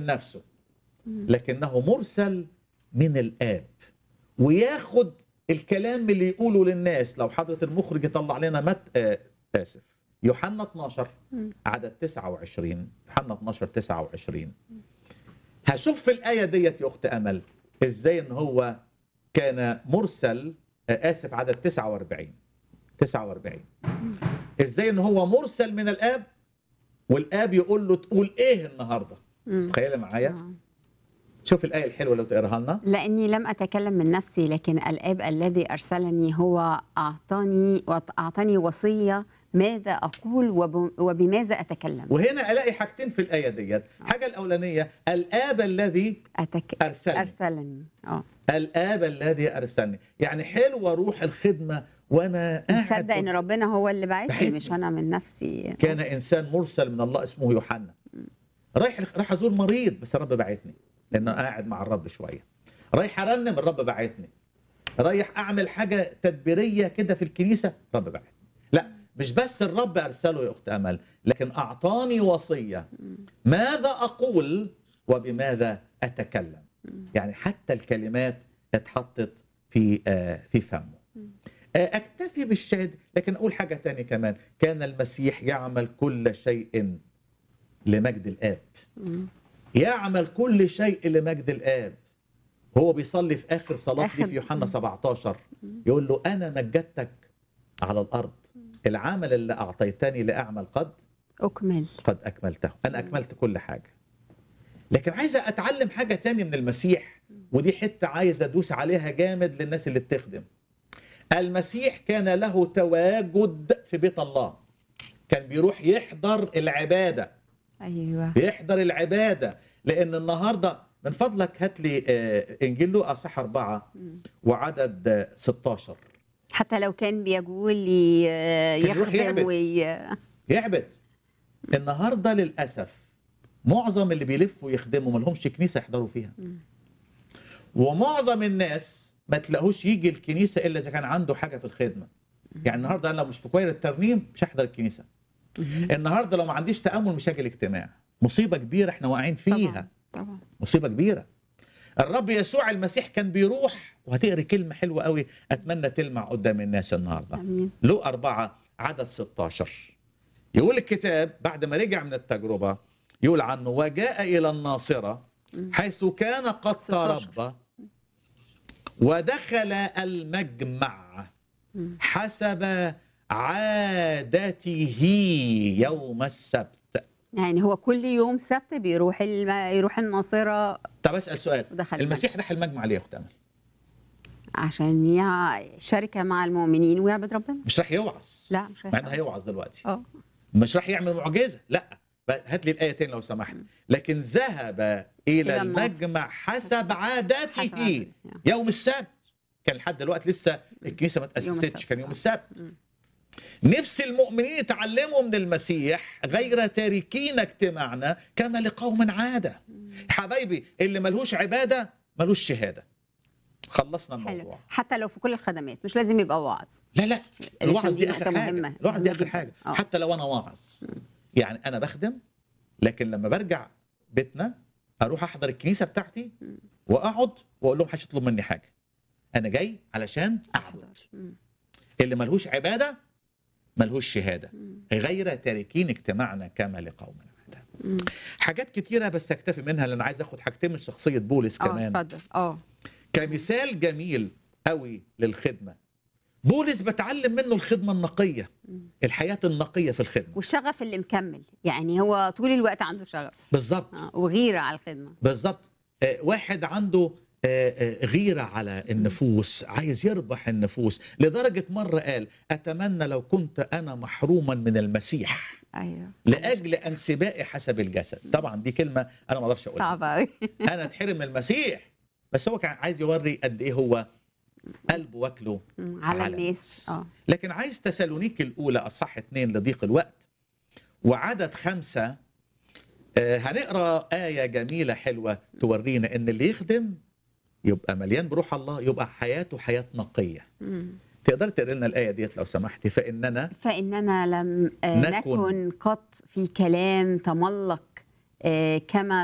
نفسه لكنه مرسل من الآب وياخد الكلام اللي يقوله للناس لو حضرة المخرج يطلع لنا مت آه آسف يوحنا 12 عدد 29 يوحنا 12 29 هشوف في الآية ديت يا أخت أمل إزاي إن هو كان مرسل آه آسف عدد 49 49 إزاي إن هو مرسل من الآب والآب يقول له تقول إيه النهاردة تخيل معايا آه. شوف الآية الحلوة لو تقراها لنا لاني لم اتكلم من نفسي لكن الاب الذي ارسلني هو اعطاني اعطاني وصيه ماذا اقول وب- وبماذا اتكلم وهنا الاقي حاجتين في الايه ديت الحاجه الاولانيه الاب الذي أتك... ارسلني ارسلني اه الاب الذي ارسلني يعني حلوه روح الخدمه وانا قاعد مصدق ان ربنا هو اللي بعتني بعتني. مش انا من نفسي كان انسان مرسل من الله اسمه يوحنا رايح رايح ازور مريض بس الرب بعتني لان أنا قاعد مع الرب شويه رايح ارنم الرب بعتني رايح اعمل حاجه تدبيريه كده في الكنيسه الرب بعتني لا مش بس الرب ارسله يا اخت امل لكن اعطاني وصيه ماذا اقول وبماذا اتكلم يعني حتى الكلمات اتحطت في آه، في فمه آه، اكتفي بالشهد لكن اقول حاجه تانية كمان كان المسيح يعمل كل شيء لمجد الاب يعمل كل شيء لمجد الاب هو بيصلي في اخر صلاه آخر- ليه في يوحنا 17 يقول له انا مجدتك على الارض العمل اللي اعطيتني لاعمل قد اكمل قد اكملته انا اكملت كل حاجه لكن عايز اتعلم حاجه تانية من المسيح ودي حته عايز ادوس عليها جامد للناس اللي بتخدم المسيح كان له تواجد في بيت الله كان بيروح يحضر العباده ايوه بيحضر العباده لان النهارده من فضلك هات لي آه، انجيل لوقا اصح اربعه وعدد آه، 16 حتى لو كان بيقول لي كان يروح يعبد. يخدم وي... يعبد النهارده للاسف معظم اللي بيلفوا يخدموا ما لهمش كنيسه يحضروا فيها ومعظم الناس ما تلاقوش يجي الكنيسه الا اذا كان عنده حاجه في الخدمه يعني النهارده انا لو مش في كوير الترنيم مش هحضر الكنيسه النهارده لو ما عنديش تامل مش هاجي الاجتماع مصيبه كبيره احنا واقعين فيها طبعا طبعا مصيبه كبيره الرب يسوع المسيح كان بيروح وهتقري كلمه حلوه قوي اتمنى تلمع قدام الناس النهارده امين لو أربعة عدد 16 يقول الكتاب بعد ما رجع من التجربة يقول عنه وجاء إلى الناصرة حيث كان قد 16. تربى ودخل المجمع حسب عادته يوم السبت يعني هو كل يوم سبت بيروح الم... يروح الناصره طب أسأل سؤال ودخل المسيح راح المجمع ليه يا أخت أمل؟ عشان يع... شركه مع المؤمنين ويعبد ربنا مش راح يوعظ لا مش رايح مع إنه يوعظ. هيوعظ دلوقتي اه مش راح يعمل معجزه لا بقى هات لي الايه تاني لو سمحت لكن ذهب الى إلى النصر. المجمع حسب عادته حسب عادته. يوم السبت كان لحد دلوقتي لسه الكنيسه ما تاسستش السبت. كان يوم السبت نفس المؤمنين يتعلموا من المسيح غير تاركين اجتماعنا كما لقوم عاده حبايبي اللي ملهوش عباده ملوش شهاده خلصنا حلو الموضوع حتى لو في كل الخدمات مش لازم يبقى وعظ لا لا الوعظ دي دي نقطة اخر حاجه مهمة. الوعظ دي مهمة اخر جداً. حاجه آه. حتى لو انا واعظ يعني انا بخدم لكن لما برجع بيتنا اروح احضر الكنيسه بتاعتي واقعد واقول لهم محدش يطلب مني حاجه انا جاي علشان اعبد مم. اللي ملهوش عباده ملهوش شهاده غير تاركين اجتماعنا كما لقوم عاده حاجات كتيره بس اكتفي منها لان عايز اخد حاجتين من شخصيه بولس اه كمان اتفضل اه كمثال جميل قوي للخدمه بولس بتعلم منه الخدمه النقيه الحياه النقيه في الخدمه والشغف اللي مكمل يعني هو طول الوقت عنده شغف بالظبط آه. وغيره على الخدمه بالظبط آه، واحد عنده آه، آه، غيرة على النفوس عايز يربح النفوس لدرجة مرة قال أتمنى لو كنت أنا محروما من المسيح ايوه لأجل انسبائي حسب الجسد طبعا دي كلمة أنا ما أقدرش أقولها صعبه قوي أنا أتحرم من المسيح بس هو كان عايز يوري قد إيه هو قلبه واكله على الناس اه لكن عايز تسالونيك الأولى أصح اتنين لضيق الوقت وعدد خمسة آه، هنقرا آية جميلة حلوة تورينا إن اللي يخدم يبقى مليان بروح الله يبقى حياته حياة نقية مم. تقدر تقرا لنا الآية ديت لو سمحتي فإننا فإننا لم آه، نكن. نكن قط في كلام تملق آه، كما